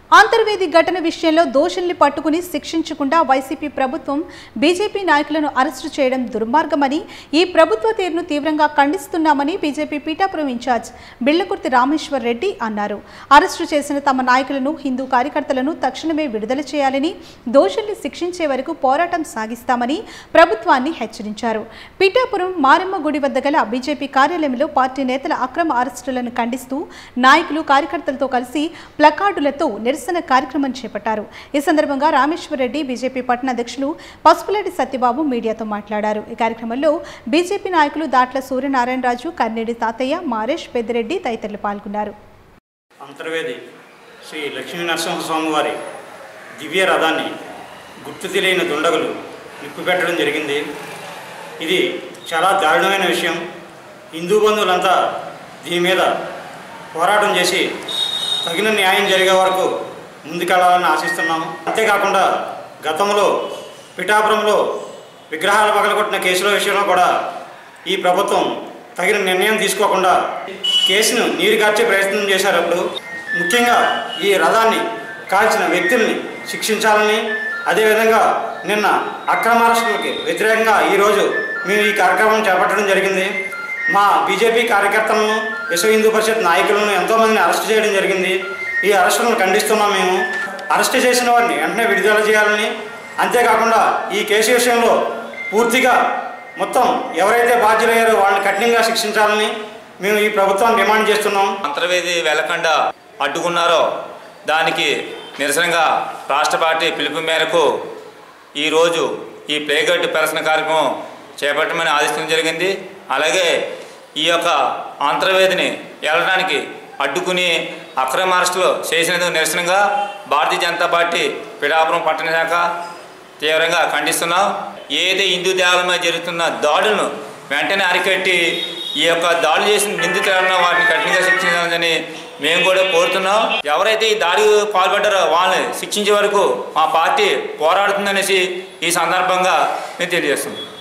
అంతర్వేది ఘటన విషయంలో దోషుల్ని పట్టుకుని శిక్షించకుండా వైసీపీ ప్రభుత్వం బీజేపీ నాయకులను అరెస్టు చేయడం దుర్మార్గమని ఈ ప్రభుత్వ తీరును తీవ్రంగా ఖండిస్తున్నామని బీజేపీ పీఠాపురం ఇన్ఛార్జ్ బిళ్లకుర్తి రామేశ్వర్ రెడ్డి అన్నారు అరెస్టు చేసిన తమ నాయకులను హిందూ కార్యకర్తలను తక్షణమే విడుదల చేయాలని దోషుల్ని శిక్షించే వరకు పోరాటం సాగిస్తామని ప్రభుత్వాన్ని హెచ్చరించారు పీఠాపురం మారెమ్మ గుడి వద్ద గల బీజేపీ కార్యాలయంలో పార్టీ నేతల అక్రమ అరెస్టులను ఖండిస్తూ నాయకులు కార్యకర్తలతో కలిసి ప్లకార్డులతో నిరసన కార్యక్రమం చేపట్టారు ఈ సందర్భంగా రామేశ్వరరెడ్డి బీజేపీ పట్టణ అధ్యక్షులు పసుపులేటి సత్యబాబు మీడియాతో మాట్లాడారు ఈ కార్యక్రమంలో బీజేపీ నాయకులు దాట్ల సూర్యనారాయణరాజు కర్నేడి తాతయ్య మారేష్ పెద్దిరెడ్డి తదితరులు పాల్గొన్నారు అంతర్వేది శ్రీ లక్ష్మీ నరసింహస్వామి వారి దివ్య రథాన్ని గుర్తు తెలియని దుండగులు నిప్పిపెట్టడం జరిగింది ఇది చాలా దారుణమైన విషయం హిందూ బంధువులంతా దీని మీద పోరాటం చేసి తగిన న్యాయం జరిగే వరకు ముందుకెళ్లాలని ఆశిస్తున్నాము అంతేకాకుండా గతంలో పిఠాపురంలో విగ్రహాలు పగలగొట్టిన కేసుల విషయంలో కూడా ఈ ప్రభుత్వం తగిన నిర్ణయం తీసుకోకుండా కేసును నీరుగార్చే ప్రయత్నం చేశారు అప్పుడు ముఖ్యంగా ఈ రథాన్ని కాల్చిన వ్యక్తుల్ని శిక్షించాలని అదేవిధంగా నిన్న అక్రమ అరెస్టులకి వ్యతిరేకంగా ఈరోజు మేము ఈ కార్యక్రమం చేపట్టడం జరిగింది మా బీజేపీ కార్యకర్తలను విశ్వ హిందూ పరిషత్ నాయకులను ఎంతోమందిని అరెస్ట్ చేయడం జరిగింది ఈ అరెస్టులను ఖండిస్తున్నాం మేము అరెస్ట్ చేసిన వారిని వెంటనే విడుదల చేయాలని అంతేకాకుండా ఈ కేసు విషయంలో పూర్తిగా మొత్తం ఎవరైతే బాధ్యులయ్యారో వాళ్ళని కఠినంగా శిక్షించాలని మేము ఈ ప్రభుత్వాన్ని డిమాండ్ చేస్తున్నాం అంతర్వేది వెలకండ అడ్డుకున్నారో దానికి నిరసనగా రాష్ట్ర పార్టీ పిలుపు మేరకు ఈరోజు ఈ ప్లేగట్టు ప్రదర్శన కార్యక్రమం చేపట్టమని ఆదేశించడం జరిగింది అలాగే ఈ యొక్క అంతర్వేదిని వెళ్ళడానికి అడ్డుకుని అక్రమ అరెస్టులు చేసినందుకు నిరసనగా భారతీయ జనతా పార్టీ పిఠాపురం పట్టణ శాఖ తీవ్రంగా ఖండిస్తున్నాం ఏదైతే హిందూ దేవాలయం మీద జరుగుతున్న దాడులను వెంటనే అరికట్టి ఈ యొక్క దాడులు చేసిన నిందితులను వారిని కఠినంగా శిక్షించాలని మేము కూడా కోరుతున్నాం ఎవరైతే ఈ దాడి పాల్పడ్డారో వాళ్ళని శిక్షించే వరకు మా పార్టీ పోరాడుతుందనేసి ఈ సందర్భంగా మేము తెలియజేస్తున్నాం